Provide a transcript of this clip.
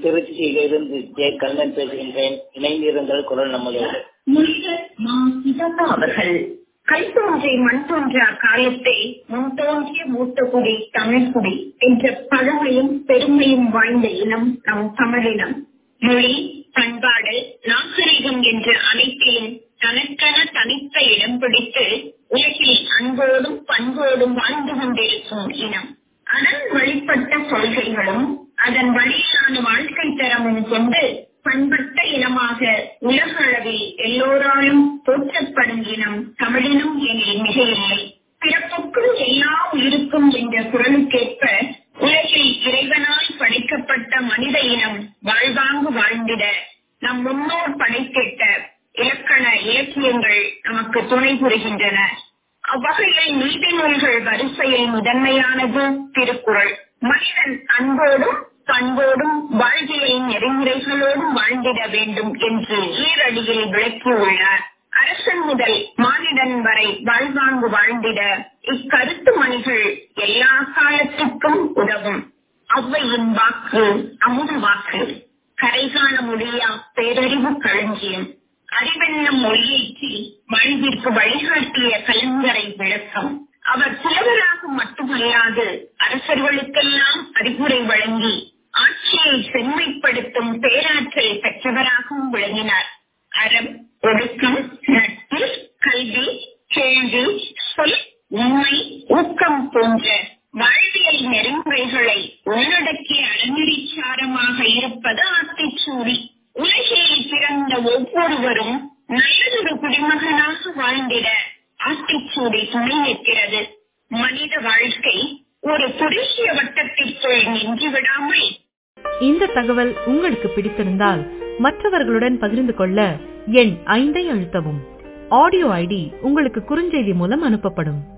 திருச்சியிலிருந்து ஜே கண்ணன் பேசுகின்றேன் இணைந்திருங்கள் குரல் நம்மளோடு முனிவர் மா சிதம்பா அவர்கள் கல் தோன்றி மண் தோன்றா காலத்தை முன் தோன்றிய மூத்தகுடி தமிழ்குடி என்ற பழமையும் பெருமையும் வாய்ந்த இனம் நம் தமிழினம் மொழி பண்பாடு நாகரிகம் என்ற அனைத்தையும் தனக்கென தனித்த இடம் பிடித்து உலகில் அன்போடும் பண்போடும் வாழ்ந்து கொண்டிருக்கும் இனம் அதன் வழிபட்ட கொள்கைகளும் அதன் வழியிலான வாழ்க்கை தரமும் கொண்டு பண்பட்ட இனமாக உலக அளவில் எல்லோராலும் போற்றப்படும் இனம் தமிழினம் எனில் மிகையில்லை பிறப்புக்கும் எல்லா உயிருக்கும் என்ற குரலுக்கேற்ப உலகில் இறைவனால் படைக்கப்பட்ட மனித இனம் வாழ்வாங்கு வாழ்ந்திட நம் முன்னோர் படைத்திட்ட இலக்கண இலக்கியங்கள் நமக்கு துணை புரிகின்றன அவ்வகையில் நீதி நூல்கள் வரிசையில் முதன்மையானது திருக்குறள் மனிதன் அன்போடும் பண்போடும் வாழ்வியல் நெறிமுறைகளோடும் வாழ்ந்திட வேண்டும் என்று ஈரடியில் விளக்கியுள்ளார் அரசன் முதல் மானிடன் வரை வாழ்வாங்கு வாழ்ந்திட இக்கருத்து மணிகள் எல்லா காலத்துக்கும் உதவும் அவ்வையின் வாக்கு அமுத வாக்கு கரை காண முடியா பேரறிவு களஞ்சியம் அறிவென்னும் மொழியேற்றி வாழ்விற்கு வழிகாட்டிய கலங்கரை விளக்கம் அவர் புலவராக மட்டுமல்லாது அரசர்களுக்கெல்லாம் அறிவுரை வழங்கி ஆட்சியை செம்மைப்படுத்தும் பேராற்றல் பெற்றவராகவும் விளங்கினார் அறம் ஒழுக்கம் நட்பு கல்வி கேள்வி சொல் உண்மை ஊக்கம் போன்ற வாழ்வியல் நெறிமுறைகளை உள்ளடக்கிய அறநெறிச்சாரமாக இருப்பது ஆத்திச்சூடி உலகில் பிறந்த ஒவ்வொருவரும் நல்லதொரு குடிமகனாக வாழ்ந்திட ஆத்திச்சூடி துணை நிற்கிறது மனித வாழ்க்கை ஒரு குறுகிய வட்டத்திற்குள் நின்று விடாமல் இந்த தகவல் உங்களுக்கு பிடித்திருந்தால் மற்றவர்களுடன் பகிர்ந்து கொள்ள எண் ஐந்தை அழுத்தவும் ஆடியோ ஐடி உங்களுக்கு குறுஞ்செய்தி மூலம் அனுப்பப்படும்